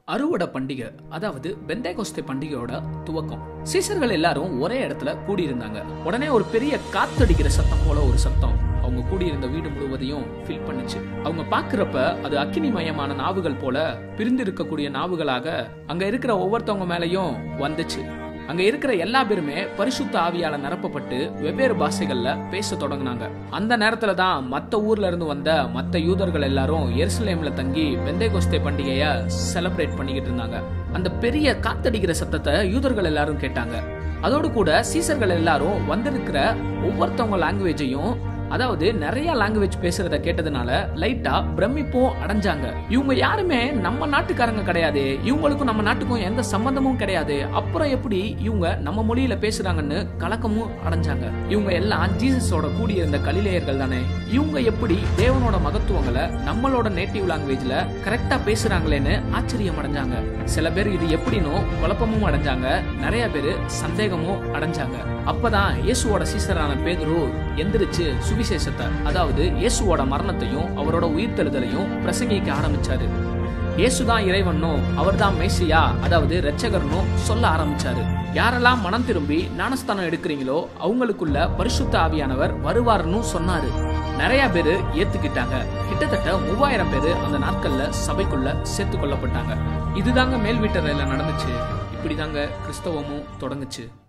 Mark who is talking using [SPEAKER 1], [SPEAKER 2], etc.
[SPEAKER 1] அறுவடை பண்டிகை அதாவது பெந்தேகோஸ்தே பண்டிகையோட துவக்கம் சீசர்கள் எல்லாரும் ஒரே இடத்துல கூடியிருந்தாங்க உடனே ஒரு பெரிய காத்தடிக்கிற சத்தம் போல ஒரு சத்தம் அவங்க கூடியிருந்த வீடு முழுவதையும் ஃபில் பண்ணுச்சு அவங்க பாக்குறப்ப அது அக்கினி மயமான நாவுகள் போல பிரிந்து இருக்கக்கூடிய நாவுகளாக அங்க இருக்கிற ஒவ்வொருத்தவங்க மேலயும் வந்துச்சு அங்க இருக்கிற எல்லா பேருமே பரிசுத்த ஆவியால நிரப்பப்பட்டு வெவ்வேறு பாஷைகள்ல பேச தொடங்குனாங்க அந்த நேரத்துல தான் மத்த ஊர்ல இருந்து வந்த மத்த யூதர்கள் எல்லாரும் எருசலேம்ல தங்கி பெந்தேகோஸ்தே பண்டிகைய செலிப்ரேட் பண்ணிக்கிட்டு இருந்தாங்க அந்த பெரிய காத்தடிக்கிற சத்தத்தை யூதர்கள் எல்லாரும் கேட்டாங்க அதோடு கூட சீசர்கள் எல்லாரும் வந்திருக்கிற ஒவ்வொருத்தவங்க லாங்குவேஜையும் அதாவது நிறைய லாங்குவேஜ் பேசுறத கேட்டதுனால லைட்டா பிரமிப்பும் அடைஞ்சாங்க இவங்க யாருமே நம்ம நாட்டுக்காரங்க கிடையாது இவங்களுக்கும் நம்ம நாட்டுக்கும் எந்த சம்பந்தமும் கிடையாது அப்புறம் எப்படி இவங்க நம்ம மொழியில பேசுறாங்கன்னு கலக்கமும் அடைஞ்சாங்க இவங்க எல்லாம் ஜீசஸோட கூடியிருந்த கலிலேயர்கள் தானே இவங்க எப்படி தேவனோட மகத்துவங்களை நம்மளோட நேட்டிவ் லாங்குவேஜ்ல கரெக்டா பேசுறாங்களேன்னு ஆச்சரியம் அடைஞ்சாங்க சில பேர் இது எப்படின்னு குழப்பமும் அடைஞ்சாங்க நிறைய பேர் சந்தேகமும் அடைஞ்சாங்க அப்பதான் இயேசுவோட சீசரான பேதுரு எந்திரிச்சு சுவிசேஷத்தை அதாவது இயேசுவோட மரணத்தையும் அவரோட உயிர்த்தெழுதலையும் பிரசங்கிக்க ஆரம்பிச்சாரு இயேசுதான் இறைவனும் அவர்தான் மேசியா அதாவது இரட்சகர்னும் சொல்ல ஆரம்பிச்சாரு யாரெல்லாம் மனம் திரும்பி ஞானஸ்தானம் எடுக்கிறீங்களோ அவங்களுக்குள்ள பரிசுத்த ஆவியானவர் வருவாருன்னு சொன்னாரு நிறைய பேரு ஏத்துக்கிட்டாங்க கிட்டத்தட்ட மூவாயிரம் பேரு அந்த நாட்கள்ல சபைக்குள்ள சேர்த்து கொள்ளப்பட்டாங்க இதுதாங்க மேல் வீட்டறையில நடந்துச்சு இப்படிதாங்க கிறிஸ்தவமும் தொடங்குச்சு